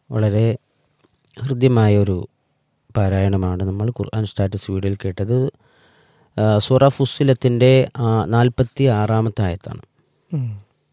വളരെ ഹൃദ്യമായ ഒരു പാരായണമാണ് നമ്മൾ ഖുർആൻ സ്റ്റാറ്റസ് വീഡിയോയിൽ കേട്ടത് ആ, സൂറ ഫുസ്സിലത്തിൻ്റെ നാൽപ്പത്തി ആറാമത്തെ ആയത്താണ് ഉം.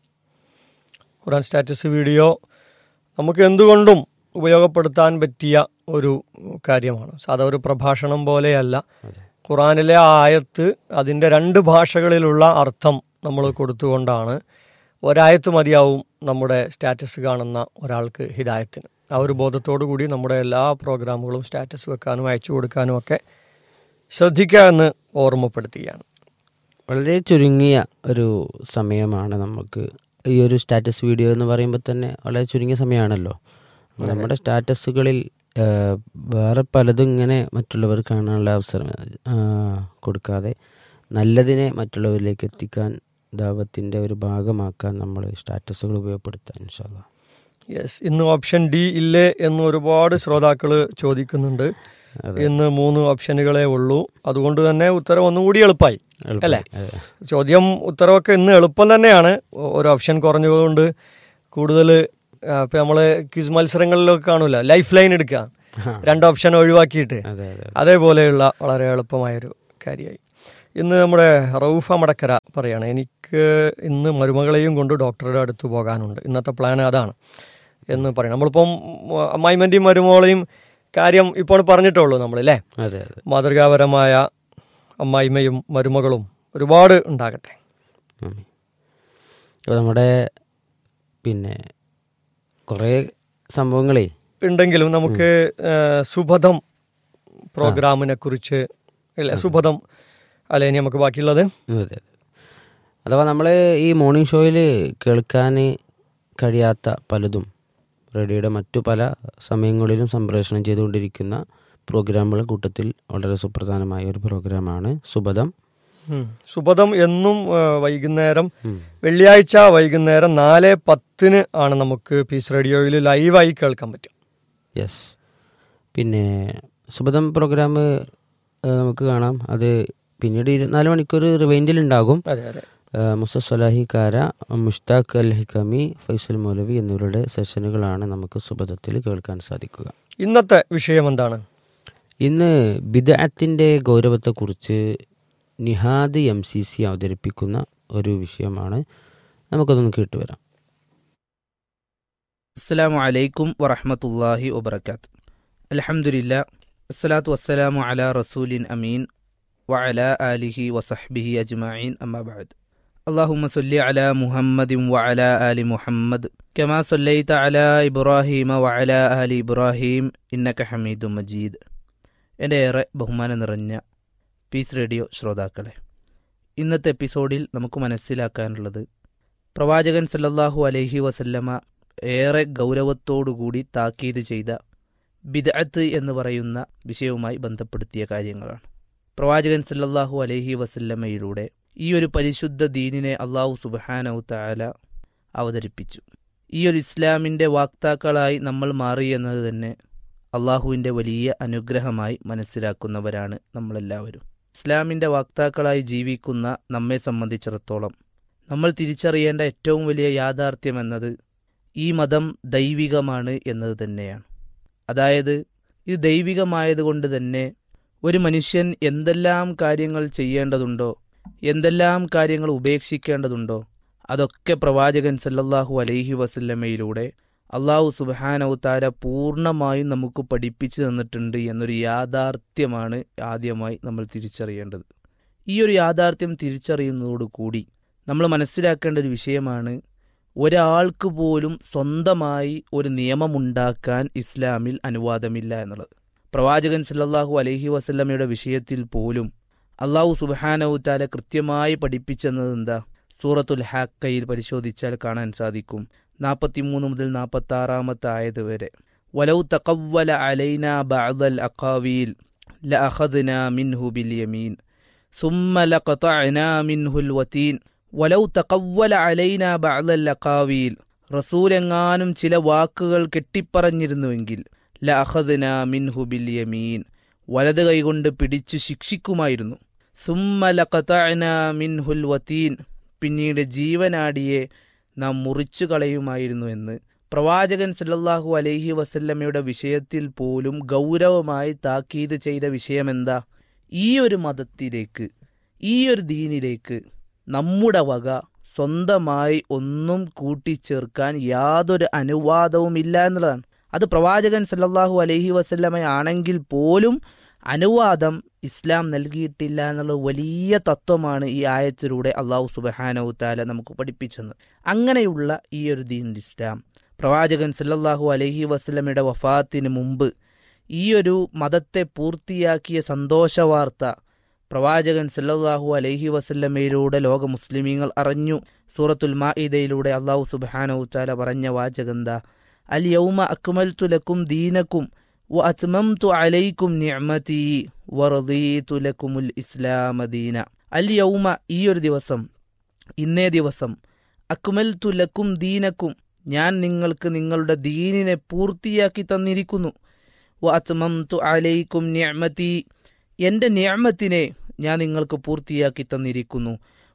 ഖുറാൻ സ്റ്റാറ്റസ് വീഡിയോ നമുക്ക് എന്തുകൊണ്ടും ഉപയോഗപ്പെടുത്താൻ പറ്റിയ ഒരു കാര്യമാണ് സാധാ ഒരു പ്രഭാഷണം പോലെയല്ല ഖുറാനിലെ ആ ആയത്ത് അതിൻ്റെ രണ്ട് ഭാഷകളിലുള്ള അർത്ഥം നമ്മൾ കൊടുത്തുകൊണ്ടാണ് ഒരായത്ത് മതിയാവും നമ്മുടെ സ്റ്റാറ്റസ് കാണുന്ന ഒരാൾക്ക് ഹിദായത്തിന് ആ ഒരു ബോധത്തോടു കൂടി നമ്മുടെ എല്ലാ പ്രോഗ്രാമുകളും സ്റ്റാറ്റസ് വെക്കാനും അയച്ചു കൊടുക്കാനും ഒക്കെ ശ്രദ്ധിക്കുക എന്ന് ഓർമ്മപ്പെടുത്തുകയാണ് വളരെ ചുരുങ്ങിയ ഒരു സമയമാണ് നമുക്ക് ഈ ഒരു സ്റ്റാറ്റസ് വീഡിയോ എന്ന് പറയുമ്പോൾ തന്നെ വളരെ ചുരുങ്ങിയ സമയമാണല്ലോ അപ്പോൾ നമ്മുടെ സ്റ്റാറ്റസുകളിൽ ആ, വേറെ പലതും ഇങ്ങനെ മറ്റുള്ളവർ കാണാനുള്ള അവസരം ആ, കൊടുക്കാതെ നല്ലതിനെ മറ്റുള്ളവരിലേക്ക് എത്തിക്കാൻ ദാവത്തിൻ്റെ ഒരു ഭാഗമാക്കാൻ നമ്മൾ സ്റ്റാറ്റസുകൾ ഉപയോഗപ്പെടുത്താൻ ഇൻഷാല്ല യെസ് ഇന്ന് ഓപ്ഷൻ ഡി ഇല്ലേ എന്ന് ഒരുപാട് ശ്രോതാക്കൾ ചോദിക്കുന്നുണ്ട് ഇന്ന് മൂന്ന് ഓപ്ഷനുകളേ ഉള്ളൂ അതുകൊണ്ട് തന്നെ ഉത്തരം ഒന്നും കൂടി എളുപ്പമായി അല്ലേ ചോദ്യം ഉത്തരവൊക്കെ ഇന്ന് എളുപ്പം തന്നെയാണ് ഒ- ഒരു ഓപ്ഷൻ കുറഞ്ഞതുകൊണ്ട് കൂടുതൽ ഇപ്പം നമ്മൾ ക്വിസ് മത്സരങ്ങളിലൊക്കെ കാണൂല ലൈഫ് ലൈൻ എടുക്കുക രണ്ട് ഓപ്ഷൻ ഒഴിവാക്കിയിട്ട് അതെ അതെ അതേപോലെയുള്ള വളരെ എളുപ്പമായൊരു കാര്യമായി ഇന്ന് നമ്മുടെ റൌഫ മടക്കര പറയാണ് എനിക്ക് ഇന്ന് മരുമകളെയും കൊണ്ട് ഡോക്ടറുടെ അടുത്ത് പോകാനുണ്ട് ഇന്നത്തെ പ്ലാൻ അതാണ് എന്ന് പറയണം നമ്മളിപ്പം അമ്മായിമൻ്റെയും മരുമകളെയും കാര്യം ഇപ്പോൾ പറഞ്ഞിട്ടുള്ളൂ നമ്മൾ അല്ലേ അതെ അതെ മാതൃകാപരമായ അമ്മായിമ്മയും മരുമകളും ഒരുപാട് ഉണ്ടാകട്ടെ ഉം. അപ്പോൾ നമ്മുടെ പിന്നെ കുറേ സംഭവങ്ങളേ ഉണ്ടെങ്കിലും നമുക്ക് ആ, സുഭദം പ്രോഗ്രാമിനെ കുറിച്ച് അല്ലേ സുഭദം അല്ലേ ഇനി നമുക്ക് ബാക്കിയുള്ളത് അതെ അതെ അഥവാ നമ്മൾ ഈ മോർണിംഗ് ഷോയിൽ കേൾക്കാൻ കഴിയാത്ത പലതും റേഡിയോയുടെ മറ്റു പല സമയങ്ങളിലും സംപ്രേഷണം ചെയ്തുകൊണ്ടിരിക്കുന്ന പ്രോഗ്രാമുകളുടെ കൂട്ടത്തിൽ വളരെ സുപ്രധാനമായ ഒരു പ്രോഗ്രാമാണ് സുബദം ഉം. സുഭദം എന്നും ആ, വൈകുന്നേരം വെള്ളിയാഴ്ച വൈകുന്നേരം നാല് പത്തിന് ആണ് നമുക്ക് പീസ് റേഡിയോയിൽ ലൈവായി കേൾക്കാൻ പറ്റും യെസ് പിന്നെ സുബദം പ്രോഗ്രാം നമുക്ക് കാണാം അത് പിന്നീട് ഇരുപത്തിനാല് മണിക്കൂർ റിവൈൻഡിൽ ഉണ്ടാകും അതെ അതെ മുസ സലാഹി കാര മുഷ്താഖ് അൽ ഹിക്കമി ഫൈസൽ മൗലവി എന്നിവരുടെ സെഷനുകളാണ് നമുക്ക് സുബദത്തിൽ കേൾക്കാൻ സാധിക്കുക ഇന്നത്തെ വിഷയം എന്താണ് ഇന്ന് ബിദഅത്തിൻ്റെ ഗൗരവത്തെക്കുറിച്ച് നിഹാദ് എം സി സി അവതരിപ്പിക്കുന്ന ഒരു വിഷയമാണ് നമുക്കതൊന്ന് കേട്ടുവരാം അസ്സലാമു അലൈക്കും വറഹ്മത്തുള്ളാഹി വബർക്കാത്ത് അൽഹംദുലില്ലാ അസ്സലാത്തു വസ്സലാമു അലാ റസൂലിൻ അമീൻ വഅലാ ആലിഹി വസഹ്ബിഹി അജ്മഈൻ അമ്മാ ബഅദ് اللهم صل على محمد وعلى آل محمد كما صليت على إبراهيم وعلى آل إبراهيم إنك حميد مجيد എൻ്റെ ഏറെ ബഹുമാനം നിറഞ്ഞ പീസ് റേഡിയോ ശ്രോതാക്കളെ ഇന്നത്തെ എപ്പിസോഡിൽ നമുക്ക് മനസ്സിലാക്കാനുള്ളത് പ്രവാചകൻ സല്ലല്ലാഹു അലൈഹി വസല്ലമ ഏറെ ഗൗരവത്തോടുകൂടി താക്കീത് ചെയ്ത ബിദ്അത്ത് എന്ന് പറയുന്ന വിഷയവുമായി ബന്ധപ്പെടുത്തിയ കാര്യങ്ങളാണ് പ്രവാചകൻ സല്ലല്ലാഹു അലൈഹി വസല്ലമയിലൂടെ ഈ ഒരു പരിശുദ്ധ ദീനിനെ അള്ളാഹു സുബ്ഹാനഹു തആല അവതരിപ്പിച്ചു ഈ ഒരു ഇസ്ലാമിൻ്റെ വാക്താക്കളായി നമ്മൾ മാറി എന്നത് തന്നെ അള്ളാഹുവിൻ്റെ വലിയ അനുഗ്രഹമായി മനസ്സിലാക്കുന്നവരാണ് നമ്മളെല്ലാവരും ഇസ്ലാമിൻ്റെ വാക്താക്കളായി ജീവിക്കുന്ന നമ്മെ സംബന്ധിച്ചിടത്തോളം നമ്മൾ തിരിച്ചറിയേണ്ട ഏറ്റവും വലിയ യാഥാർത്ഥ്യം എന്നത് ഈ മതം ദൈവികമാണ് എന്നത് തന്നെയാണ് അതായത് ഇത് ദൈവികമായതുകൊണ്ട് തന്നെ ഒരു മനുഷ്യൻ എന്തെല്ലാം കാര്യങ്ങൾ ചെയ്യേണ്ടതുണ്ടോ എന്തെല്ലാം കാര്യങ്ങൾ ഉപേക്ഷിക്കേണ്ടതുണ്ടോ അതൊക്കെ പ്രവാചകൻ സല്ലല്ലാഹു അലൈഹി വസല്ലമയിലൂടെ അള്ളാഹു സുബാനവുത്താര പൂർണ്ണമായും നമുക്ക് പഠിപ്പിച്ചു തന്നിട്ടുണ്ട് എന്നൊരു യാഥാർത്ഥ്യമാണ് ആദ്യമായി നമ്മൾ തിരിച്ചറിയേണ്ടത് ഈ ഒരു യാഥാർത്ഥ്യം തിരിച്ചറിയുന്നതോടുകൂടി നമ്മൾ മനസ്സിലാക്കേണ്ട ഒരു വിഷയമാണ് ഒരാൾക്ക് പോലും സ്വന്തമായി ഒരു നിയമമുണ്ടാക്കാൻ ഇസ്ലാമിൽ അനുവാദമില്ല എന്നുള്ളത് പ്രവാചകൻ സല്ലല്ലാഹു അലൈഹി വസല്ലമയുടെ വിഷയത്തിൽ പോലും അള്ളാഹു സുബാനവുത്താല കൃത്യമായി പഠിപ്പിച്ചെന്നത് എന്താ സൂറത്തുൽ ഹാക്കയിൽ പരിശോധിച്ചാൽ കാണാൻ സാധിക്കും നാൽപ്പത്തിമൂന്ന് മുതൽ നാൽപ്പത്തി ആറാമത്തെ ആയത് വരെ വലൗ തഖവ്വല അലൈന ബഅദൽ അഖാവീൽ ലഅഖദ്ന മിൻഹു ബിൽ യമീൻ ثم لقطعنا منه الوتين വലൗ തഖവ്വല അലൈന ബഅദൽ അഖാവീൽ റസൂൽ എങ്ങാനും ചില വാക്കുകൾ കെട്ടിപ്പറഞ്ഞിരുന്നുവെങ്കിൽ ലഅഖദ്ന മിൻഹു ബിൽ യമീൻ വലത് കൈകൊണ്ട് പിടിച്ചു ശിക്ഷിക്കുമായിരുന്നു സുമ്മ ലഖതഅന മിൻഹുൽ വതീൻ പിന്നീട് ജീവനാടിയെ നാം മുറിച്ചു കളയുമായിരുന്നു എന്ന് പ്രവാചകൻ സല്ലല്ലാഹു അലൈഹി വസല്ലമയുടെ വിഷയത്തിൽ പോലും ഗൗരവമായി താക്കീത് ചെയ്ത വിഷയമെന്താ ഈ ഒരു മതത്തിലേക്ക് ഈ ഒരു ദീനിലേക്ക് നമ്മുടെ വക സ്വന്തമായി ഒന്നും കൂട്ടിച്ചേർക്കാൻ യാതൊരു അനുവാദവുമില്ല എന്നുള്ളതാണ് അത് പ്രവാചകൻ സല്ലല്ലാഹു അലൈഹി വസല്ലമയാണെങ്കിൽ പോലും അനുവാദം ഇസ്ലാം നൽകിയിട്ടില്ല എന്നുള്ള വലിയ തത്വമാണ് ഈ ആയത്തിലൂടെ അള്ളാഹു സുബഹാനവു താല നമുക്ക് പഠിപ്പിച്ചത് അങ്ങനെയുള്ള ഈ ഒരു ദീൻ ഇസ്ലാം പ്രവാചകൻ സല്ലല്ലാഹു അലൈഹി വസല്ലമയുടെ വഫാത്തിന് മുമ്പ് ഈ ഒരു മതത്തെ പൂർത്തിയാക്കിയ സന്തോഷവാർത്ത പ്രവാചകൻ സല്ലല്ലാഹു അലൈഹി വസല്ലമയിലൂടെ ലോക മുസ്ലിമീങ്ങൾ അറിഞ്ഞു സൂറത്തുൽ മാഇദയിലൂടെ അള്ളാഹു സുബ്ഹാനഹു തആല പറഞ്ഞ വാചകന്ത അൽ യൗമ അക്മൽതു ലക്കും ദീനക്കും വ അത്മംതു അലൈക്കും നിഅമതി വറദീതു ലക്കുമുൽ ഇസ്ലാമ ദീന അൽ യൗമ ഈ ഒരു ദിവസം ഇന്നേ ദിവസം അക്മൽതു ലക്കും ദീനക്കും ഞാൻ നിങ്ങൾക്ക് നിങ്ങളുടെ ദീനിനെ പൂർത്തിയാക്കി തന്നിരിക്കുന്നു വ അത്മംതു അലൈക്കും നിഅമതി എൻ്റെ നിയമത്തിനെ ഞാൻ നിങ്ങൾക്ക് പൂർത്തിയാക്കി തന്നിരിക്കുന്നു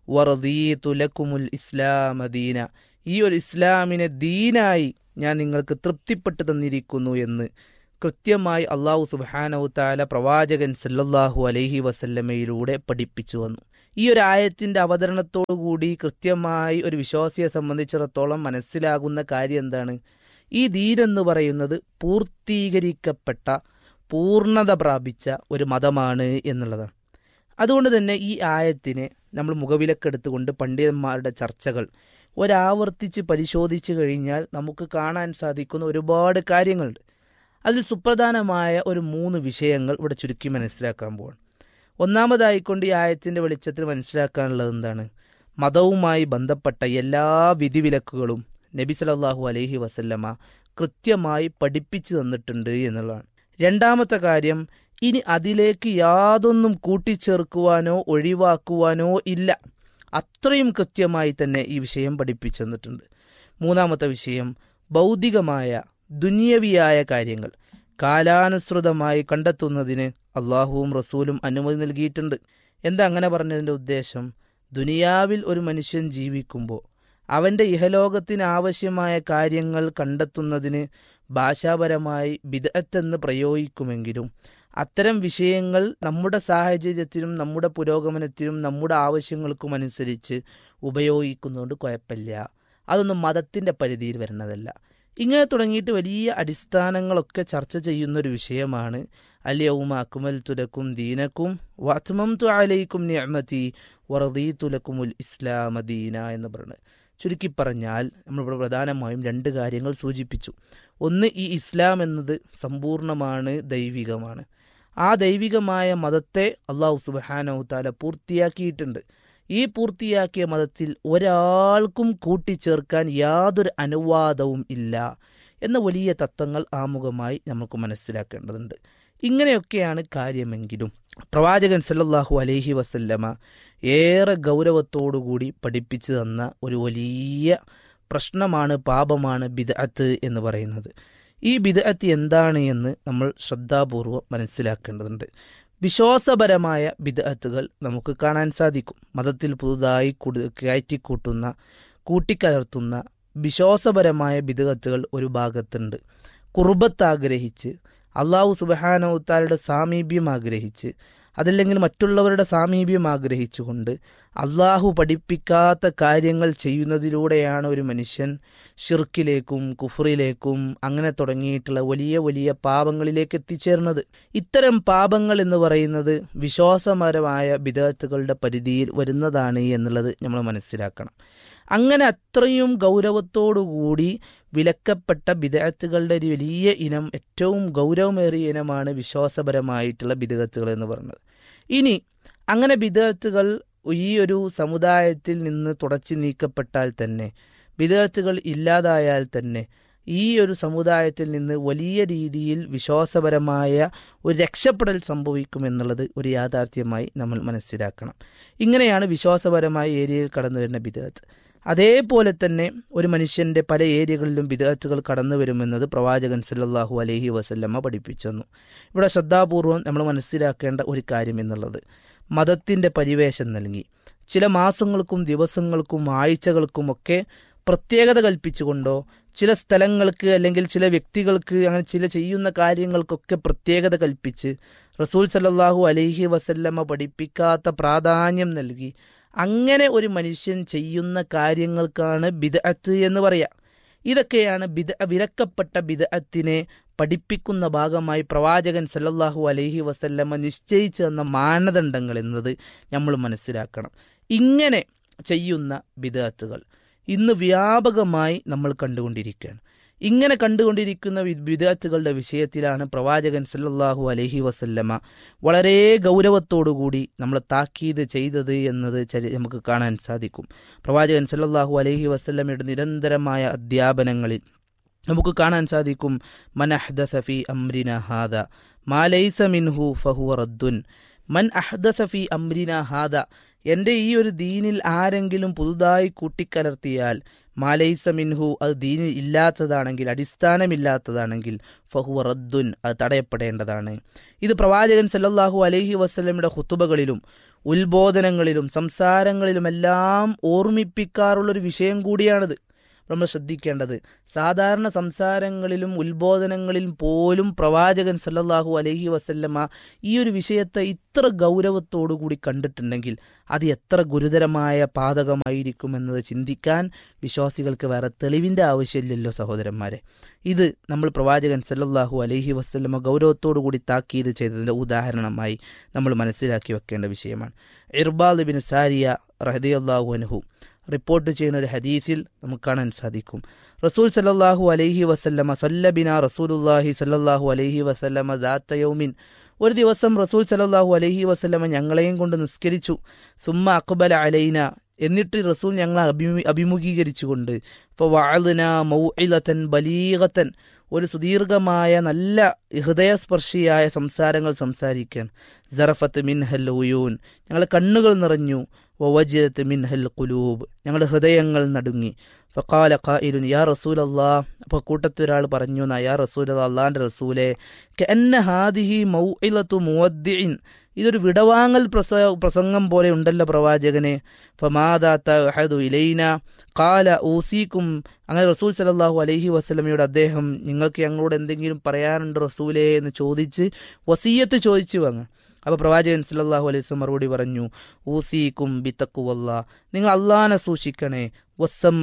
വറദീതു ലക്കുമുൽ ഇസ്ലാമ ദീന ഈ ഒരു ഇസ്ലാമിനെ ദീനായി ഞാൻ നിങ്ങൾക്ക് തൃപ്തിപ്പെട്ട് തന്നിരിക്കുന്നു എന്ന് കൃത്യമായി അള്ളാഹു സുബാനവു താല പ്രവാചകൻ സല്ലല്ലാഹു അലൈഹി വസല്ലമയിലൂടെ പഠിപ്പിച്ചു വന്നു ഈ ഒരു ആയത്തിന്റെ അവതരണത്തോടുകൂടി കൃത്യമായി ഒരു വിശ്വാസിയെ സംബന്ധിച്ചിടത്തോളം മനസ്സിലാകുന്ന കാര്യം എന്താണ് ഈ ദീനെന്ന് പറയുന്നത് പൂർത്തീകരിക്കപ്പെട്ട പൂർണ്ണത പ്രാപിച്ച ഒരു മതമാണ് എന്നുള്ളതാണ് അതുകൊണ്ട് തന്നെ ഈ ആയത്തിനെ നമ്മൾ മുഖവിലക്കെടുത്തുകൊണ്ട് പണ്ഡിതന്മാരുടെ ചർച്ചകൾ ഒരാവർത്തിച്ച് പരിശോധിച്ചു കഴിഞ്ഞാൽ നമുക്ക് കാണാൻ സാധിക്കുന്ന ഒരുപാട് കാര്യങ്ങളുണ്ട് അതിൽ സുപ്രധാനമായ ഒരു മൂന്ന് വിഷയങ്ങൾ ഇവിടെ ചുരുക്കി മനസ്സിലാക്കാൻ പോവാണ് ഒന്നാമതായിക്കൊണ്ട് ഈ ആയത്തിൻ്റെ വെളിച്ചത്തിൽ മനസ്സിലാക്കാനുള്ളത് എന്താണ് മതവുമായി ബന്ധപ്പെട്ട എല്ലാ വിധിവിലക്കുകളും നബി സലല്ലാഹു അലൈഹി വസല്ലമ കൃത്യമായി പഠിപ്പിച്ചു തന്നിട്ടുണ്ട് എന്നുള്ളതാണ് രണ്ടാമത്തെ കാര്യം ഇനി അതിലേക്ക് യാതൊന്നും കൂട്ടിച്ചേർക്കുവാനോ ഒഴിവാക്കുവാനോ ഇല്ല അത്രയും കൃത്യമായി തന്നെ ഈ വിഷയം പഠിപ്പിച്ചു തന്നിട്ടുണ്ട് മൂന്നാമത്തെ വിഷയം ഭൗതികമായ ദുന്യവിയായ കാര്യങ്ങൾ കാലാനുസൃതമായി കണ്ടെത്തുന്നതിന് അള്ളാഹുവും റസൂലും അനുമതി നൽകിയിട്ടുണ്ട് എന്താ അങ്ങനെ പറഞ്ഞതിൻ്റെ ഉദ്ദേശം ദുനിയാവിൽ ഒരു മനുഷ്യൻ ജീവിക്കുമ്പോൾ അവൻ്റെ ഇഹലോകത്തിന് ആവശ്യമായ കാര്യങ്ങൾ കണ്ടെത്തുന്നതിന് ഭാഷാപരമായി ബിദഅത്തെന്ന് പ്രയോഗിക്കുമെങ്കിലും അത്തരം വിഷയങ്ങൾ നമ്മുടെ സാഹചര്യത്തിനും നമ്മുടെ പുരോഗമനത്തിനും നമ്മുടെ ആവശ്യങ്ങൾക്കും അനുസരിച്ച് ഉപയോഗിക്കുന്നതുകൊണ്ട് കുഴപ്പമില്ല അതൊന്നും മതത്തിൻ്റെ പരിധിയിൽ വരുന്നതല്ല ഇങ്ങനെ തുടങ്ങിയിട്ട് വലിയ അടിസ്ഥാനങ്ങളൊക്കെ ചർച്ച ചെയ്യുന്ന ഒരു വിഷയമാണ് അലിയവുമ അക്കുമൽ തുലക്കും ദീനക്കും വത്മം തു അലൈക്കും നിയമതി വറദീ തുലക്കുമുൽ ഇസ്ലാമ ദീന എന്ന് പറയുന്നത് ചുരുക്കി പറഞ്ഞാൽ നമ്മളിവിടെ പ്രധാനമായും രണ്ട് കാര്യങ്ങൾ സൂചിപ്പിച്ചു ഒന്ന് ഈ ഇസ്ലാം എന്നത് സമ്പൂർണ്ണമാണ് ദൈവികമാണ് ആ ദൈവികമായ മതത്തെ അള്ളാഹു സുബാനഹു താല പൂർത്തിയാക്കിയിട്ടുണ്ട് ഈ പൂർത്തിയാക്കിയ മതത്തിൽ ഒരാൾക്കും കൂട്ടിച്ചേർക്കാൻ യാതൊരു അനുവാദവും ഇല്ല എന്ന വലിയ തത്വങ്ങൾ ആമുഖമായി നമുക്ക് മനസ്സിലാക്കേണ്ടതുണ്ട് ഇങ്ങനെയൊക്കെയാണ് കാര്യമെങ്കിലും പ്രവാചകൻ സല്ലല്ലാഹു അലൈഹി വസല്ലമ ഏറെ ഗൗരവത്തോടുകൂടി പഠിപ്പിച്ചു തന്ന ഒരു വലിയ പ്രശ്നമാണ് പാപമാണ് ബിദഅത്ത് എന്ന് പറയുന്നത് ഈ ബിദഅത്ത് എന്താണ് എന്ന് നമ്മൾ ശ്രദ്ധാപൂർവം മനസ്സിലാക്കേണ്ടതുണ്ട് വിശ്വാസപരമായ ബിദഅത്തുകൾ നമുക്ക് കാണാൻ സാധിക്കും മതത്തിൽ പുതുതായി കയറ്റിക്കൂട്ടുന്ന കൂട്ടിക്കലർത്തുന്ന വിശ്വാസപരമായ ബിദഅത്തുകൾ ഒരു ഭാഗത്തുണ്ട് കുർബത്ത് ആഗ്രഹിച്ച് അള്ളാഹു സുബഹാനവുത്താരുടെ സാമീപ്യം ആഗ്രഹിച്ച് അതല്ലെങ്കിൽ മറ്റുള്ളവരുടെ സാമീപ്യം ആഗ്രഹിച്ചുകൊണ്ട് അള്ളാഹു പഠിപ്പിക്കാത്ത കാര്യങ്ങൾ ചെയ്യുന്നതിലൂടെയാണ് ഒരു മനുഷ്യൻ ഷിർക്കിലേക്കും കുഫറിലേക്കും അങ്ങനെ തുടങ്ങിയിട്ടുള്ള വലിയ വലിയ പാപങ്ങളിലേക്ക് എത്തിച്ചേർന്നത് ഇത്തരം പാപങ്ങൾ എന്ന് പറയുന്നത് വിശ്വാസപരമായ വിദഗ്ധകളുടെ പരിധിയിൽ വരുന്നതാണ് എന്നുള്ളത് നമ്മൾ മനസ്സിലാക്കണം അങ്ങനെ അത്രയും ഗൗരവത്തോടുകൂടി വിലക്കപ്പെട്ട ബിദഅത്തുകളുടെ ഒരു വലിയ ഇനം ഏറ്റവും ഗൗരവമേറിയ ഇനമാണ് വിശ്വാസപരമായിട്ടുള്ള ബിദഅത്തുകൾ എന്ന് പറയുന്നത് ഇനി അങ്ങനെ ബിദഅത്തുകൾ ഈ ഒരു സമുദായത്തിൽ നിന്ന് തുടച്ചു നീക്കപ്പെട്ടാൽ തന്നെ ബിദഅത്തുകൾ ഇല്ലാതായാൽ തന്നെ ഈ ഒരു സമുദായത്തിൽ നിന്ന് വലിയ രീതിയിൽ വിശ്വാസപരമായ ഒരു രക്ഷപ്പെടൽ സംഭവിക്കുമെന്നുള്ളത് ഒരു യാഥാർത്ഥ്യമായി നമ്മൾ മനസ്സിലാക്കണം ഇങ്ങനെയാണ് വിശ്വാസപരമായ ഏരിയയിൽ കടന്നു വരുന്ന ബിദഅത്ത് അതേപോലെ തന്നെ ഒരു മനുഷ്യന്റെ പല ഏരിയകളിലും ബിദഅത്തുകൾ കടന്നു വരുമെന്നത് പ്രവാചകൻ സല്ലല്ലാഹു അലൈഹി വസല്ലമ്മ പഠിപ്പിച്ചു തന്നു ഇവിടെ ശ്രദ്ധാപൂർവം നമ്മൾ മനസ്സിലാക്കേണ്ട ഒരു കാര്യം എന്നുള്ളത് മതത്തിന്റെ പരിവേഷം നൽകി ചില മാസങ്ങൾക്കും ദിവസങ്ങൾക്കും ആഴ്ചകൾക്കുമൊക്കെ പ്രത്യേകത കൽപ്പിച്ചുകൊണ്ടോ ചില സ്ഥലങ്ങൾക്ക് അല്ലെങ്കിൽ ചില വ്യക്തികൾക്ക് അങ്ങനെ ചില ചെയ്യുന്ന കാര്യങ്ങൾക്കൊക്കെ പ്രത്യേകത കൽപ്പിച്ച് റസൂൽ സല്ലല്ലാഹു അലൈഹി വസല്ലമ പഠിപ്പിക്കാത്ത പ്രാധാന്യം നൽകി അങ്ങനെ ഒരു മനുഷ്യൻ ചെയ്യുന്ന കാര്യങ്ങൾക്കാണ് ബിദഅത്ത് എന്ന് പറയാം ഇതൊക്കെയാണ് ബിദ വിലക്കപ്പെട്ട ബിദഅത്തിനെ പഠിപ്പിക്കുന്ന ഭാഗമായി പ്രവാചകൻ സല്ലല്ലാഹു അലൈഹി വസല്ലമ നിശ്ചയിച്ചു തന്ന മാനദണ്ഡങ്ങൾ എന്നത് നമ്മൾ മനസ്സിലാക്കണം ഇങ്ങനെ ചെയ്യുന്ന ബിദഅത്തുകൾ ഇന്ന് വ്യാപകമായി നമ്മൾ കണ്ടുകൊണ്ടിരിക്കുകയാണ് ഇങ്ങനെ കണ്ടുകൊണ്ടിരിക്കുന്ന വിദഗ്ധകളുടെ വിഷയത്തിലാണ് പ്രവാചകൻ സല്ലല്ലാഹു അലൈഹി വസല്ലമ വളരെ ഗൗരവത്തോടുകൂടി നമ്മളെ താക്കീത് ചെയ്തത് എന്നത് ചരി നമുക്ക് കാണാൻ സാധിക്കും പ്രവാചകൻ സല്ലല്ലാഹു അലൈഹി വസല്ലമയുടെ നിരന്തരമായ അധ്യാപനങ്ങളിൽ നമുക്ക് കാണാൻ സാധിക്കും മൻ അഹ്ദസ ഫി അംരിന ഹാദ മാ ലൈസ മിൻഹു ഫഹുവ റദ്ദുൻ മൻ അഹ്ദസ ഫി അംരിന ഹാദ എൻ്റെ ഈ ഒരു ദീനിൽ ആരെങ്കിലും പുതുതായി കൂട്ടിക്കലർത്തിയാൽ മാലൈസ മിൻഹു അത് ദീനിൽ ഇല്ലാത്തതാണെങ്കിൽ അടിസ്ഥാനമില്ലാത്തതാണെങ്കിൽ ഫഹുവ റദ്ദുൻ അത് തടയപ്പെടേണ്ടതാണ് ഇത് പ്രവാചകൻ സല്ലല്ലാഹു അലൈഹി വസ്ലമിയുടെ ഹുത്തുബകളിലും ഉത്ബോധനങ്ങളിലും സംസാരങ്ങളിലുമെല്ലാം ഓർമ്മിപ്പിക്കാറുള്ളൊരു വിഷയം കൂടിയാണിത് നമ്മൾ ശ്രദ്ധിക്കേണ്ടത് സാധാരണ സംസാരങ്ങളിലും ഉത്ബോധനങ്ങളിലും പോലും പ്രവാചകൻ സല്ലല്ലാഹു അലൈഹി വസല്ലമ ഈ ഒരു വിഷയത്തെ ഇത്ര ഗൗരവത്തോടു കൂടി കണ്ടിട്ടുണ്ടെങ്കിൽ അത് എത്ര ഗുരുതരമായ പാതകമായിരിക്കും എന്നത് ചിന്തിക്കാൻ വിശ്വാസികൾക്ക് വേറെ തെളിവിൻ്റെ ആവശ്യമില്ലല്ലോ സഹോദരന്മാരെ ഇത് നമ്മൾ പ്രവാചകൻ സല്ലല്ലാഹു അലൈഹി വസല്ലമ ഗൗരവത്തോടു കൂടി താക്കീത് ചെയ്തതിൻ്റെ ഉദാഹരണമായി നമ്മൾ മനസ്സിലാക്കി വെക്കേണ്ട വിഷയമാണ് ഇർബാദ് ബിൻ സാരിയ റഹദിയല്ലാഹു അൻഹു റിപ്പോർട്ട് ചെയ്യുന്ന ഒരു ഹദീസിൽ നമുക്ക് കാണാൻ സാധിക്കും റസൂൽ സല്ലല്ലാഹു അലൈഹി വസല്ലമ സല്ലബിന റസൂലുല്ലാഹി സല്ലല്ലാഹു അലൈഹി വസല്ലമ ദാത്ത യൗമിൻ ഒരു ദിവസം റസൂൽ സല്ലല്ലാഹു അലൈഹി വസല്ലമ ഞങ്ങളെയും കൊണ്ട് നിസ്കരിച്ചു സുമ്മ അക്ബല അലൈന എന്നിട്ട് റസൂൽ ഞങ്ങളെ അഭിമു അഭിമുഖീകരിച്ചുകൊണ്ട് ഫവഅദ്ന മൗഇലതൻ ബലീഗതൻ ഒരു സുദീർഘമായ നല്ല ഹൃദയസ്പർശിയായ സംസാരങ്ങൾ സംസാരിക്കാൻ ജറഫത്ത് മിൻഹൽ ഉയൂൻ ഞങ്ങളെ കണ്ണുകൾ നിറഞ്ഞു വവജത്ത് മിൻഹൽ കുലൂബ് ഞങ്ങളുടെ ഹൃദയങ്ങൾ നടുങ്ങി ഫക്കാല ഖായിലുൻ യാ റസൂൽ അള്ളാ അപ്പോൾ കൂട്ടത്തൊരാൾ പറഞ്ഞു എന്നാ യാ റസൂൽ അള്ളാൻ്റെ റസൂലെ കെന്ന ഹാദിഹി മൗഇലത്തു മുവദ്ദിഇൻ ഇതൊരു വിടവാങ്ങൽ പ്രസ പ്രസംഗം പോലെ ഉണ്ടല്ലോ പ്രവാചകനെ ഫമാദാത്ത ഇലൈന കാല ഊസീക്കും അങ്ങനെ റസൂൽ സലല്ലാഹു അലൈഹി വസ്ലമയോട് അദ്ദേഹം നിങ്ങൾക്ക് ഞങ്ങളോട് എന്തെങ്കിലും പറയാനുണ്ട് റസൂലേ എന്ന് ചോദിച്ച് വസീയത്ത് ചോദിച്ചു വാങ്ങ അപ്പോൾ പ്രവാചകൻ സല്ലല്ലാഹു അലൈഹി വസല്ലം മറുപടി പറഞ്ഞു ഊസീക്കും ബിത്തക്കുവല്ല നിങ്ങൾ അള്ളാനെ സൂക്ഷിക്കണേ വസ്സം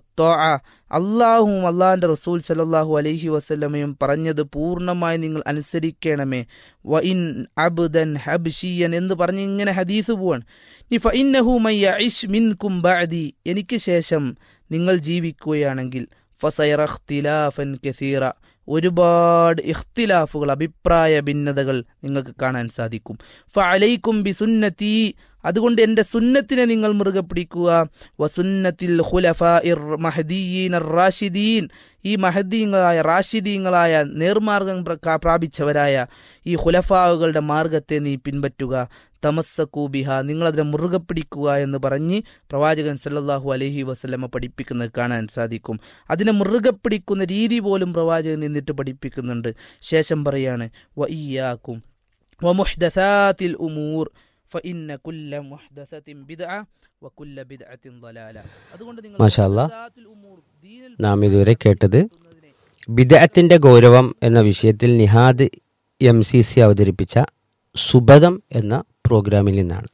അള്ളാഹും അള്ളാഹിൻ്റെ റസൂൽ സല്ലല്ലാഹു അലൈഹി വസല്ലമയും പറഞ്ഞത് പൂർണ്ണമായി നിങ്ങൾ അനുസരിക്കണമേ വ ഇൻ അബ്ദൻ ഹബ്ഷിയൻ എന്ന് പറഞ്ഞ് ഇങ്ങനെ ഹദീസ് പോവാണ് ഇനി ഫഇന്നഹു മയ്യഇഷ് മിൻകും ബഅദി എനിക്ക് ശേഷം നിങ്ങൾ ജീവിക്കുകയാണെങ്കിൽ ഫസയറഖ്തിലാഫൻ കസീറ ഒരുപാട് ഇഖ്തിലാഫുകൾ അഭിപ്രായ ഭിന്നതകൾ നിങ്ങൾക്ക് കാണാൻ സാധിക്കും ഫഅലൈക്കും ബി സുന്നത്തി അതുകൊണ്ട് എൻ്റെ സുന്നത്തിനെ നിങ്ങൾ മുറുകെ പിടിക്കുക വസുന്നത്തിൽ ഖുലഫ ഇർ മഹദീൻ റാഷിദീൻ ഈ മഹദീങ്ങളായ റാഷിദീങ്ങളായ നേർമാർഗം പ്രാപിച്ചവരായ ഈ ഖുലഫാവുകളുടെ മാർഗത്തെ നീ പിൻപറ്റുക തമസ്സക്കൂബിഹ നിങ്ങളതിനെ മുറുകെ പിടിക്കുക എന്ന് പറഞ്ഞ് പ്രവാചകൻ സല്ലല്ലാഹു അലൈഹി വസല്ലമ പഠിപ്പിക്കുന്നത് കാണാൻ സാധിക്കും അതിനെ മുറുകെ പിടിക്കുന്ന രീതി പോലും പ്രവാചകൻ നിന്നിട്ട് പഠിപ്പിക്കുന്നുണ്ട് ശേഷം പറയാണ് വയ്യാക്കും വമുഹ്ദസാത്തിൽ ഉമൂർ ഫഇന്ന കുല്ല മുഹ്ദസത്തിൻ ബിദ്അ വകുല്ല ബിദ്അത്തിൻ ളലാല അതുകൊണ്ട് നിങ്ങൾ മാഷാ അല്ലാ. മുഹ്ദസാത്തുൽ ഉമൂർ ദീനിൽ നാം ഇതുവരെ കേട്ടത് ബിദഅത്തിന്റെ ഗൗരവം എന്ന വിഷയത്തിൽ നിഹാദ് എം സി സി അവതരിപ്പിച്ച സുബദം എന്ന പ്രോഗ്രാമിൽ നിന്നാണ്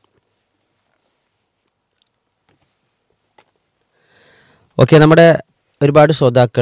ഓക്കെ നമ്മുടെ ഒരുപാട് ശ്രോതാക്കൾ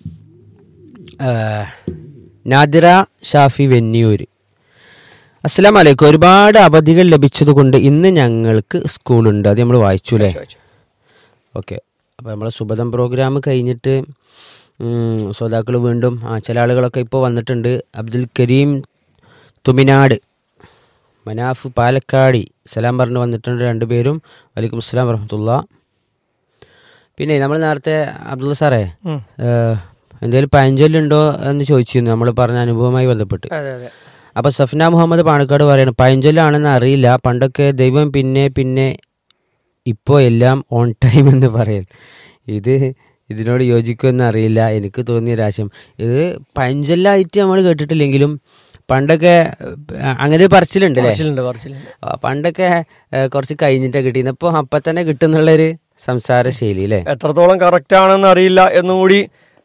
നാദിറ ഷാഫി വെന്നിയൂർ അസ്സലാം വലൈക്കും ഒരുപാട് അവധികൾ ലഭിച്ചതുകൊണ്ട് ഇന്ന് ഞങ്ങൾക്ക് സ്കൂളുണ്ട് അത് നമ്മൾ വായിച്ചു അല്ലേ ഓക്കെ അപ്പോൾ നമ്മളെ സുബദം പ്രോഗ്രാം കഴിഞ്ഞിട്ട് ശ്രോതാക്കൾ വീണ്ടും ആ ചില ആളുകളൊക്കെ ഇപ്പോൾ വന്നിട്ടുണ്ട് അബ്ദുൽ കരീം തുമിനാട് മനാഫ് പാലക്കാടി സലാം പറഞ്ഞു വന്നിട്ടുണ്ട് രണ്ടുപേരും വലൈക്കും അസ്സലാം വറഹമത്തുള്ള പിന്നെ നമ്മൾ നേരത്തെ അബ്ദുള്ള സാറേ ഉം. എന്തെങ്കിലും പഴഞ്ചൊല്ലുണ്ടോ എന്ന് ചോദിച്ചിരുന്നു നമ്മൾ പറഞ്ഞ അനുഭവവുമായി ബന്ധപ്പെട്ട് അതെ അതെ അപ്പോൾ സഫ്ന മുഹമ്മദ് പാണക്കാട് പറയാണ് പഴഞ്ചൊല്ലാണെന്ന് അറിയില്ല പണ്ടൊക്കെ ദൈവം പിന്നെ പിന്നെ ഇപ്പോൾ എല്ലാം ഓൺ ടൈം എന്ന് പറയൽ ഇത് ഇതിനോട് യോജിക്കുമെന്ന് അറിയില്ല എനിക്ക് തോന്നിയ രാശം ഇത് പഴഞ്ചൊല്ലായിട്ട് നമ്മൾ കേട്ടിട്ടില്ലെങ്കിലും പണ്ടൊക്കെ ഏഹ്, അങ്ങനെ ഒരു പറച്ചിലുണ്ട് അല്ലേ പറച്ചിലുണ്ട് പറച്ചിലുണ്ട് ആ, പണ്ടൊക്കെ ഏഹ്, കുറച്ച് കഴിഞ്ഞിട്ടാണ് കിട്ടിയത് ഇപ്പോൾ അപ്പം തന്നെ കിട്ടുന്നുള്ളൊരു സംസാര ശൈലി അല്ലേ എത്രത്തോളം കറക്റ്റ് ആണെന്ന് അറിയില്ല എന്നും കൂടി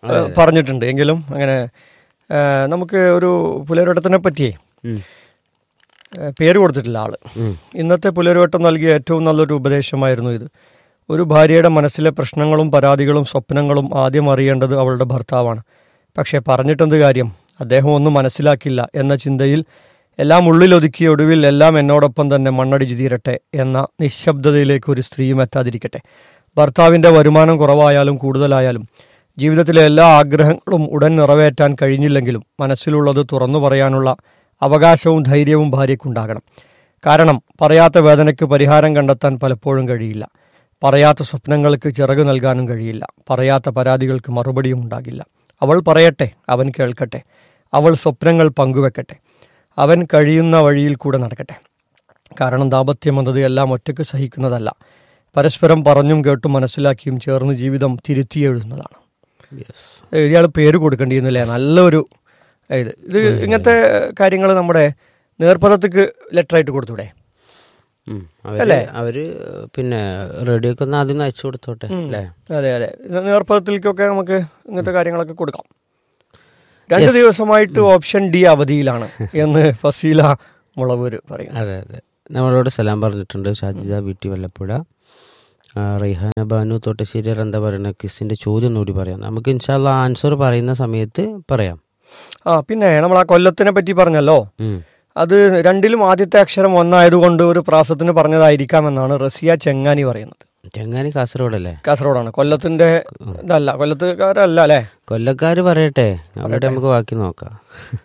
ഏഹ്, പറഞ്ഞിട്ടുണ്ട് എങ്കിലും അങ്ങനെ ഏഹ്, നമുക്ക് ഒരു പുലരോട്ടത്തിനെ പറ്റിയേ ഉം. ഏഹ്, പേര് കൊടുത്തിട്ടില്ല ആള് ഉം. ഇന്നത്തെ പുലരുവട്ടം നൽകിയ ഏറ്റവും നല്ലൊരു ഉപദേശമായിരുന്നു ഇത് ഒരു ഭാര്യയുടെ മനസ്സിലെ പ്രശ്നങ്ങളും പരാതികളും സ്വപ്നങ്ങളും ആദ്യം അറിയേണ്ടത് അവളുടെ ഭർത്താവാണ് പക്ഷേ പറഞ്ഞിട്ടെന്ത് കാര്യം അദ്ദേഹം ഒന്നും മനസ്സിലാക്കില്ല എന്ന ചിന്തയിൽ എല്ലാം ഉള്ളിലൊതുക്കി ഒടുവിൽ എല്ലാം എന്നോടൊപ്പം തന്നെ മണ്ണടിച്ചു തീരട്ടെ എന്ന നിശബ്ദതയിലേക്ക് ഒരു സ്ത്രീയും എത്താതിരിക്കട്ടെ ഭർത്താവിന്റെ വരുമാനം കുറവായാലും കൂടുതലായാലും ജീവിതത്തിലെ എല്ലാ ആഗ്രഹങ്ങളും ഉടൻ നിറവേറ്റാൻ കഴിഞ്ഞില്ലെങ്കിലും മനസ്സിലുള്ളത് തുറന്നു പറയാനുള്ള അവകാശവും ധൈര്യവും ഭാര്യയ്ക്കുണ്ടാകണം കാരണം പറയാത്ത വേദനയ്ക്ക് പരിഹാരം കണ്ടെത്താൻ പലപ്പോഴും കഴിയില്ല പറയാത്ത സ്വപ്നങ്ങൾക്ക് ചിറക് നൽകാനും കഴിയില്ല പറയാത്ത പരാതികൾക്ക് മറുപടിയും ഉണ്ടാകില്ല അവൾ പറയട്ടെ അവൻ കേൾക്കട്ടെ അവൾ സ്വപ്നങ്ങൾ പങ്കുവെക്കട്ടെ അവൻ കഴിയുന്ന വഴിയിൽ കൂടെ നടക്കട്ടെ കാരണം ദാമ്പത്യം എന്നത് എല്ലാം ഒറ്റയ്ക്ക് സഹിക്കുന്നതല്ല പരസ്പരം പറഞ്ഞും കേട്ടും മനസ്സിലാക്കിയും ചേർന്ന് ജീവിതം തിരുത്തി എഴുതുന്നതാണ് യെസ് ഇയാൾ പേര് കൊടുക്കേണ്ടിയിരുന്നില്ലേ നല്ലൊരു ഇത് ഇത് ഇങ്ങനത്തെ കാര്യങ്ങൾ നമ്മുടെ നേർപ്പദത്തേക്ക് ലെറ്റർ ആയിട്ട് കൊടുത്തൂടെ ഉം. അവര് അവര് പിന്നെ റേഡിയോക്ക് ഒന്ന് ആദ്യം ഒന്ന് അയച്ചു കൊടുത്തോട്ടെ അല്ലേ അതെ അതെ നേർപ്പദത്തിലേക്കൊക്കെ നമുക്ക് ഇങ്ങനത്തെ കാര്യങ്ങളൊക്കെ കൊടുക്കാം രണ്ട് ദിവസമായിട്ട് ഓപ്ഷൻ ഡി അവധിയിലാണ് എന്ന് ഫസീല മുളവൂര് പറയുന്നു അതെ അതെ നമ്മളോട് സലാം പറഞ്ഞിട്ടുണ്ട് ഷാജിദ വീട്ടി വല്ലപ്പുഴ ആ, റൈഹാന ബാനു തോട്ടശ്ശേരി എന്താ പറയുന്നത് കിസിന്റെ ചോദ്യം ഒന്നുകൂടി പറയാം നമുക്ക് ഇൻഷാല്ല ആൻസർ പറയുന്ന സമയത്ത് പറയാം ആ പിന്നെ നമ്മൾ ആ കൊല്ലത്തിനെ പറ്റി പറഞ്ഞല്ലോ ഉം. അത് രണ്ടിലും ആദ്യത്തെ അക്ഷരം ഒന്നായതുകൊണ്ട് ഒരു പ്രാസത്തിന് പറഞ്ഞതായിരിക്കാമെന്നാണ് റസിയ ചെങ്ങാനി പറയുന്നത് ചെങ്ങാനി കാസർഗോഡല്ലേ കാസർഗോഡാണ് കൊല്ലത്തിന്റെ ഇതല്ല കൊല്ലത്തുകാരല്ല അല്ലേ കൊല്ലക്കാര് പറയട്ടെ അവരുടെ നമുക്ക് ബാക്കി നോക്കാം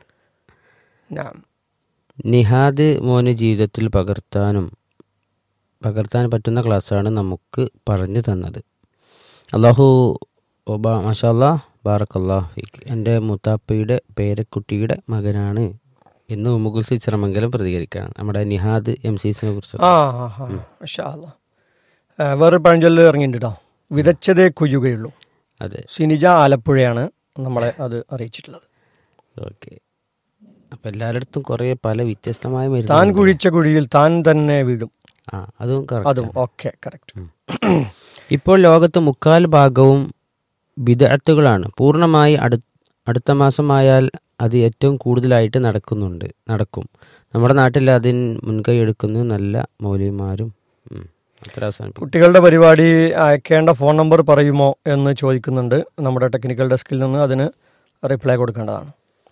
ഞാൻ നിഹാദ് മോന് ജീവിതത്തിൽ പകർത്താനും പകർത്താൻ പറ്റുന്ന ക്ലാസ്സാണ് നമുക്ക് പറഞ്ഞു തന്നത് അള്ളാഹു ഒബാ മാഷാല്ലാ ബാറക്കല്ലാ ഫീക്ക് എൻ്റെ മുത്താപ്പയുടെ പേരക്കുട്ടിയുടെ മകനാണ് എന്ന് മുകുൽ സിച്ചറമംഗലം പ്രതികരിക്കുകയാണ് നമ്മുടെ നിഹാദ് എം സീസിനെ കുറിച്ച് ആ ആ ആ മാഷാ അല്ലാ. ആ, വേറൊരു പഴഞ്ചൊല്ല് ഇറങ്ങിയിട്ടുണ്ട് കേട്ടോ വിതച്ചതേ കൊയ്യുകയുള്ളൂ അതെ സിനിജ ആലപ്പുഴയാണ് നമ്മളെ അത് അറിയിച്ചിട്ടുള്ളത് ഓക്കെ അപ്പം എല്ലാവരുടെ കുറേ പല വ്യത്യസ്തമായ താൻ മരുന്ന് കുഴിച്ച കുഴിയിൽ താൻ തന്നെ വീഴും ആ അതും correct അതും ആണ്. ഓക്കെ കറക്റ്റ് ഇപ്പോൾ ലോകത്ത് മുക്കാൽ ഭാഗവും ബിദഅത്തുകളാണ് പൂർണ്ണമായി അടു അടുത്ത മാസമായാൽ അത് ഏറ്റവും കൂടുതലായിട്ട് നടക്കുന്നുണ്ട് നടക്കും നമ്മുടെ നാട്ടിൽ അതിന് മുൻകൈ എടുക്കുന്ന നല്ല മൗലിമാരും ഉം. അത്ര അവസാനിപ്പിക്കും കുട്ടികളുടെ പരിപാടി അയക്കേണ്ട ഫോൺ നമ്പർ പറയുമോ എന്ന് ചോദിക്കുന്നുണ്ട് നമ്മുടെ ടെക്നിക്കൽ ഡെസ്കിൽ നിന്ന് അതിന് റിപ്ലൈ കൊടുക്കേണ്ടതാണ്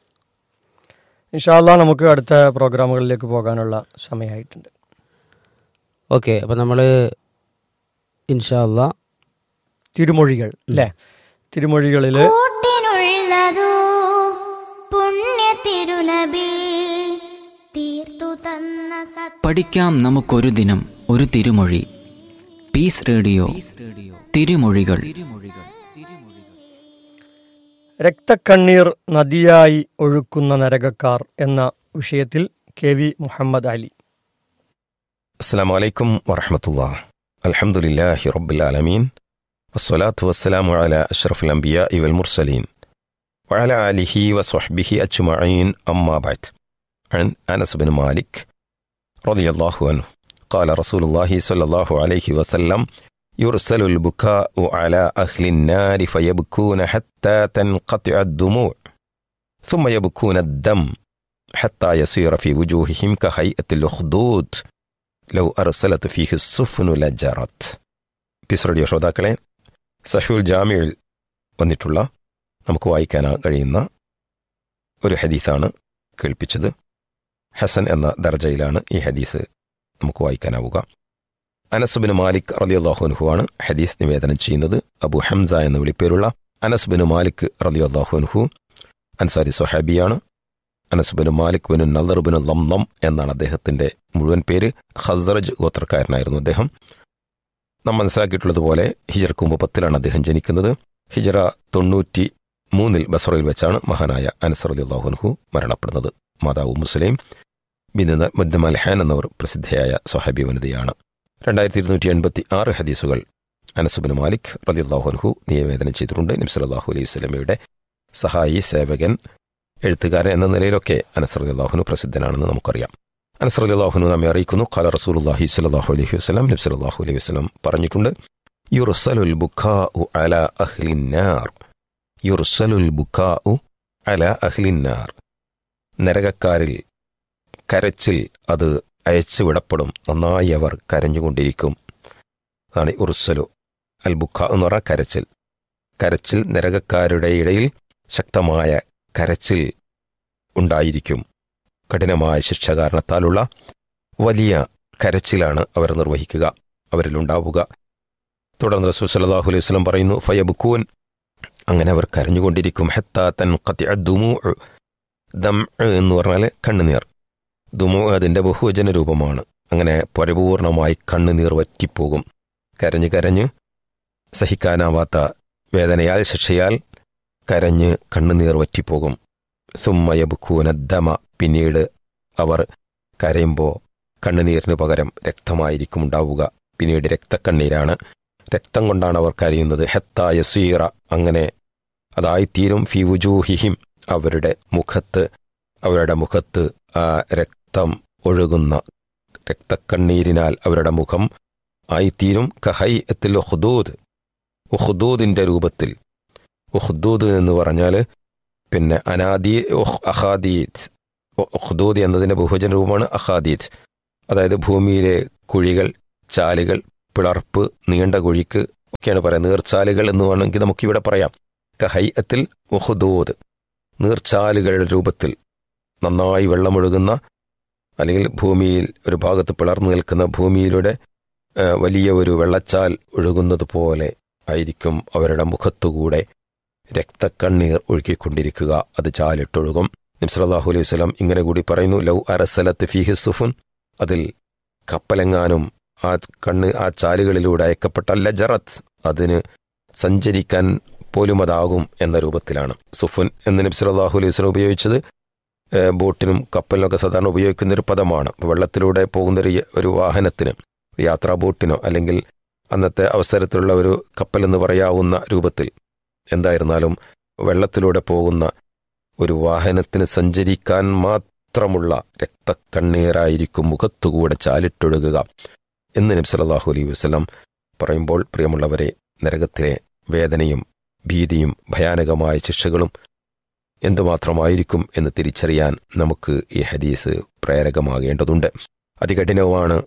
ഇൻഷാല്ല നമുക്ക് അടുത്ത പ്രോഗ്രാമുകളിലേക്ക് പോകാനുള്ള സമയമായിട്ടുണ്ട് ഓക്കെ അപ്പം നമ്മൾ ഇൻഷാല്ല തിരുമൊഴികൾ അല്ലേ തിരുമൊഴികളിൽ കൂട്ടിനുള്ളതോ പുണ്യ തിരുനബി തീർത്തു തന്ന സത് പഠിക്കാം നമുക്കൊരു ദിനം ഒരു തിരുമൊഴി പീസ് റേഡിയോ തിരുമൊഴികൾ രക്തക്കണ്ണീർ നദിയായി ഒഴുക്കുന്ന നരകക്കാർ എന്ന വിഷയത്തിൽ കെ വി മുഹമ്മദ് അലി السلام عليكم ورحمة الله الحمد لله رب العالمين والصلاة والسلام على أشرف الأنبياء والمرسلين وعلى آله وصحبه أجمعين أما بعد عن أنس بن مالك رضي الله عنه قال رسول الله صلى الله عليه وسلم يرسل البكاء على أهل النار فيبكون حتى تنقطع الدموع ثم يبكون الدم حتى يصير في وجوههم كهيئة الأخدود ലൗ അർസലത്ത് ഫീഹി സുഫ്നു ലജറത്ത് പീസ് റേഡിയോ ശ്രോതാക്കളെ സഷുൽ ജാമിയിൽ വന്നിട്ടുള്ള നമുക്ക് വായിക്കാൻ കഴിയുന്ന ഒരു ഹദീസാണ് കേൾപ്പിച്ചത് ഹസൻ എന്ന ദർജയിലാണ് ഈ ഹദീസ് നമുക്ക് വായിക്കാനാവുക അനസുബിന് മാലിക് റലിയല്ലാഹുൻഹു ആണ് ഹദീസ് നിവേദനം ചെയ്യുന്നത് അബു ഹംസ എന്ന വിളിപ്പേരുള്ള അനസുബിന് മാലിക് റലിയല്ലാഹുൻഹു അൻസാരി സ്വഹാബിയാണ് അനസുബിന് മാലിക് ബിനു നദർബിനു ലംലം എന്നാണ് അദ്ദേഹത്തിന്റെ മുഴുവൻ പേര് ഖസറജ് ഗോത്രക്കാരനായിരുന്നു അദ്ദേഹം നാം മനസ്സിലാക്കിയിട്ടുള്ളതുപോലെ ഹിജർക്ക് മുമ്പ് പത്തിലാണ് അദ്ദേഹം ജനിക്കുന്നത് ഹിജറ തൊണ്ണൂറ്റി മൂന്നിൽ ബസറയിൽ വെച്ചാണ് മഹാനായ അനസർ അലി അള്ളാഹുൻഹു മരണപ്പെടുന്നത് മാതാവ് മുസ്ലിം ബിന്ദ് മുദ്ദമൽഹാൻ എന്നവർ പ്രസിദ്ധയായ സ്വഹാബി വനിതയാണ് രണ്ടായിരത്തി ഇരുന്നൂറ്റി എൺപത്തി ആറ് ഹദീസുകൾ അനസുബിൻ മാലിക് റലി അള്ളാഹുൻഹു നിവേദനം ചെയ്തിട്ടുണ്ട് നിംസലാഹു അലൈഹി സ്വലമയുടെ സഹായി സേവകൻ എഴുത്തുകാരൻ എന്ന നിലയിലൊക്കെ അനസർ അള്ളാഹുനു പ്രസിദ്ധനാണെന്ന് നമുക്കറിയാം അനസർ അള്ളാഹുനു നമ്മെ അറിയിക്കുന്നു ഖാല റസൂലുള്ളാഹി സ്വല്ലല്ലാഹു അലൈഹി വസല്ലം നബി സല്ലല്ലാഹു അലൈഹി വസല്ലം പറഞ്ഞിട്ടുണ്ട് യുർസലുൽ ബുക്കാഉ അലാ അഹ്ലിൻ നാർ യുർസലുൽ ബുക്കാഉ അല അഹ്ലിന്നാർ നരകക്കാരിൽ കരച്ചിൽ അത് അയച്ചു വിടപ്പെടും നന്നായി അവർ കരഞ്ഞുകൊണ്ടിരിക്കും അതാണ് ഉർസലു അൽ ബുക്ക എന്ന് പറഞ്ഞാൽ കരച്ചിൽ കരച്ചിൽ നരകക്കാരുടെ ഇടയിൽ ശക്തമായ കരച്ചിൽ ഉണ്ടായിരിക്കും കഠിനമായ ശിക്ഷ കാരണത്താലുള്ള വലിയ കരച്ചിലാണ് അവർ നിർവഹിക്കുക അവരിലുണ്ടാവുക തുടർന്ന് റസൂൽ സല്ലല്ലാഹു അലൈഹി വസല്ലം പറയുന്നു ഫയബുക്കൂൻ അങ്ങനെ അവർ കരഞ്ഞുകൊണ്ടിരിക്കും ഹെത്താ തൻ കത്തി ദുമു ദം എന്ന് പറഞ്ഞാൽ കണ്ണുനീർ ദുമു അതിൻ്റെ ബഹുവചന രൂപമാണ് അങ്ങനെ പരിപൂർണമായി കണ്ണുനീർ വറ്റിപ്പോകും കരഞ്ഞ് കരഞ്ഞ് സഹിക്കാനാവാത്ത വേദനയാൽ ശിക്ഷയാൽ കരഞ്ഞ് കണ്ണുനീർ വറ്റിപ്പോകും സുമ്മയബുക്കൂന ദമ പിന്നീട് അവർ കരയുമ്പോൾ കണ്ണുനീരിന് പകരം രക്തമായിരിക്കും ഉണ്ടാവുക പിന്നീട് രക്തക്കണ്ണീരാണ് രക്തം കൊണ്ടാണ് അവർ കരയുന്നത് ഹെത്തായ സീറ അങ്ങനെ അതായിത്തീരും ഫി വുജൂഹിഹിം അവരുടെ മുഖത്ത് അവരുടെ മുഖത്ത് ആ രക്തം ഒഴുകുന്ന രക്തക്കണ്ണീരിനാൽ അവരുടെ മുഖം ആയിത്തീരും കഹൈ എത്തിൽ ഉഹ്ദൂദ് ഉഹ്ദൂദിന്റെ രൂപത്തിൽ ഉഹ്ദൂദ് എന്ന് പറഞ്ഞാൽ പിന്നെ അനാദി ഉഹ് അഹാദീത് ഉഹ്ദൂദ് എന്നതിന്റെ ബഹുവചന രൂപമാണ് അഹാദീത് അതായത് ഭൂമിയിലെ കുഴികൾ ചാലുകൾ പിളർപ്പ് നീണ്ട കുഴിക്ക് ഒക്കെയാണ് പറയുന്നത് നീർച്ചാലുകൾ എന്ന് വേണമെങ്കിൽ നമുക്കിവിടെ പറയാം കഹൈഅത്തിൽ ഉഹ്ദൂദ് നീർച്ചാലുകളുടെ രൂപത്തിൽ നന്നായി വെള്ളമൊഴുകുന്ന അല്ലെങ്കിൽ ഭൂമിയിൽ ഒരു ഭാഗത്ത് പിളർന്നു നിൽക്കുന്ന ഭൂമിയിലൂടെ ആ, വലിയ ഒരു വെള്ളച്ചാൽ ഒഴുകുന്നത് പോലെ ആയിരിക്കും അവരുടെ മുഖത്തുകൂടെ രക്തക്കണ്ണീർ ഒഴുകിക്കൊണ്ടിരിക്കുക അത് ചാലിട്ടൊഴുകും നിംസലാഹു അലൈഹി സ്വലം ഇങ്ങനെ കൂടി പറയുന്നു ലൗ അരസലത്ത് ഫിഹി സുഫുൻ അതിൽ കപ്പലെങ്ങാനും ആ കണ്ണ് ആ ചാലുകളിലൂടെ അയക്കപ്പെട്ട ലജറത്ത് അതിന് സഞ്ചരിക്കാൻ പോലും അതാകും എന്ന രൂപത്തിലാണ് സുഫുൻ എന്ന് നബി സല്ലല്ലാഹു അലൈഹി വസല്ലം ഉപയോഗിച്ചത് ഏഹ്, ബോട്ടിനും കപ്പലിനൊക്കെ സാധാരണ ഉപയോഗിക്കുന്ന ഒരു പദമാണ് വെള്ളത്തിലൂടെ പോകുന്ന ഒരു യ- ഒരു വാഹനത്തിന് യാത്രാ ബോട്ടിനോ അല്ലെങ്കിൽ അന്നത്തെ അവസരത്തിലുള്ള ഒരു കപ്പൽ എന്ന് പറയാവുന്ന രൂപത്തിൽ എന്തായിരുന്നാലും വെള്ളത്തിലൂടെ പോകുന്ന ഒരു വാഹനത്തിന് സഞ്ചരിക്കാൻ മാത്രമുള്ള രക്തക്കണ്ണീരായിരിക്കും മുഖത്തുകൂടെ ചാലിട്ടൊഴുകുക എന്ന് നബി സല്ലല്ലാഹു അലൈഹി വസല്ലം പറയുമ്പോൾ പ്രിയമുള്ളവരെ നരകത്തിലെ വേദനയും ഭീതിയും ഭയാനകമായ ശിക്ഷകളും എന്തുമാത്രമായിരിക്കും എന്ന് തിരിച്ചറിയാൻ നമുക്ക് ഈ ഹദീസ് പ്രേരകമാകേണ്ടതുണ്ട് അതികഠിനവുമാണ്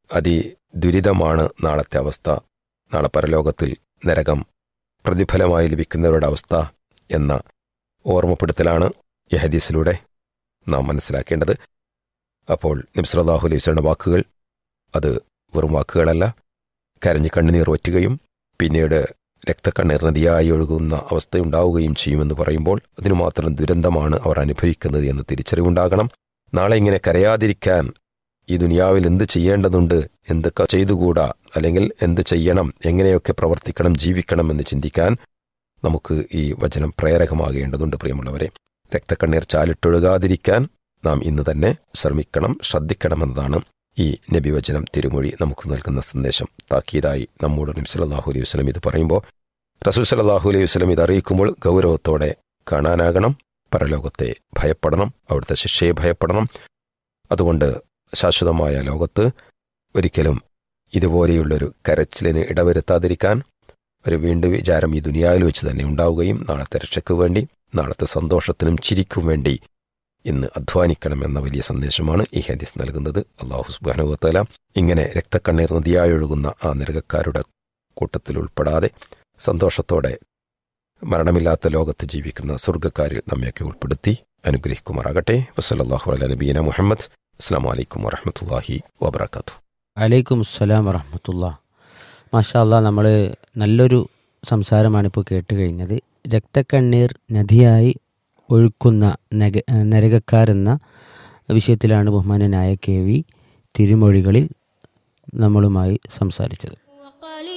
അതിദുരിതമാണ് നാളത്തെ അവസ്ഥ നാളെ പരലോകത്തിൽ നരകം പ്രതിഫലമായി ലഭിക്കുന്നവരുടെ അവസ്ഥ എന്ന ഓർമ്മപ്പെടുത്തലാണ് ഈ ഹദീസിലൂടെ നാം മനസ്സിലാക്കേണ്ടത് അപ്പോൾ നബ്സലാഹു അലൈഹിയുടെ വാക്കുകൾ അത് വെറും വാക്കുകളല്ല കരഞ്ഞ് കണ്ണുനീർ വറ്റുകയും പിന്നീട് രക്തക്കണ്ണീർ നദിയായി ഒഴുകുന്ന അവസ്ഥയുണ്ടാവുകയും ചെയ്യുമെന്ന് പറയുമ്പോൾ അതിനു മാത്രം ദുരന്തമാണ് അവർ അനുഭവിക്കുന്നത് എന്ന് തിരിച്ചറിവുണ്ടാകണം നാളെ ഇങ്ങനെ കരയാതിരിക്കാൻ ഈ ദുനിയാവിൽ എന്ത് ചെയ്യേണ്ടതുണ്ട് എന്തൊക്കെ ചെയ്തുകൂടാ അല്ലെങ്കിൽ എന്ത് ചെയ്യണം എങ്ങനെയൊക്കെ പ്രവർത്തിക്കണം ജീവിക്കണം എന്ന് ചിന്തിക്കാൻ നമുക്ക് ഈ വചനം പ്രേരകമാകേണ്ടതുണ്ട് പ്രിയമുള്ളവരെ രക്തക്കണ്ണീർ ചാലിട്ടൊഴുകാതിരിക്കാൻ നാം ഇന്ന് തന്നെ ശ്രമിക്കണം ശ്രദ്ധിക്കണമെന്നതാണ് ഈ നബിവചനം തിരുമൊഴി നമുക്ക് നൽകുന്ന സന്ദേശം താക്കീതായി നമ്മോട് നബി സല്ലല്ലാഹു അലൈഹി വസല്ലം ഇത് പറയുമ്പോൾ റസൂൽ സല്ലല്ലാഹു അലൈഹി വസല്ലം ഇത് അറിയിക്കുമ്പോൾ ഗൗരവത്തോടെ കാണാനാകണം പരലോകത്തെ ഭയപ്പെടണം അവിടുത്തെ ശിക്ഷയെ ഭയപ്പെടണം അതുകൊണ്ട് ശാശ്വതമായ ലോകത്ത് ഒരിക്കലും ഇതുപോലെയുള്ളൊരു കരച്ചിലിന് ഇടവരുത്താതിരിക്കാൻ ഒരു വീണ്ടും വിചാരം ഈ ദുനിയാവിൽ വെച്ച് തന്നെ ഉണ്ടാവുകയും നാളത്തെ രക്ഷയ്ക്ക് വേണ്ടി നാളത്തെ സന്തോഷത്തിനും ചിരിക്കും വേണ്ടി ഇന്ന് അധ്വാനിക്കണമെന്ന വലിയ സന്ദേശമാണ് ഈ ഹദീസ് നൽകുന്നത് അള്ളാഹു സുബാനുവത്തല ഇങ്ങനെ രക്തക്കണ്ണീർ നദിയായി ഒഴുകുന്ന ആ നരകക്കാരുടെ കൂട്ടത്തിൽ ഉൾപ്പെടാതെ സന്തോഷത്തോടെ മരണമില്ലാത്ത ലോകത്ത് ജീവിക്കുന്ന സ്വർഗ്ഗക്കാരിൽ നമ്മയൊക്കെ ഉൾപ്പെടുത്തി അനുഗ്രഹിക്കുമാറാകട്ടെ വസല്ലാഹു അല നബീന മുഹമ്മദ് അസ്സാം വലൈക്കും വറഹമത്തല്ലാഹി വബർക്കാത്തു അലൈക്കും അസ്സലാം വറഹമത്തുള്ള മാഷാല്ല നമ്മൾ നല്ലൊരു സംസാരമാണിപ്പോൾ കേട്ട് കഴിഞ്ഞത് രക്തക്കണ്ണീർ നദിയായി ഒഴുക്കുന്ന നഗ നരകക്കാരെന്ന വിഷയത്തിലാണ് ബഹുമാനനായ കെ വി തിരുമൊഴികളിൽ നമ്മളുമായി സംസാരിച്ചത്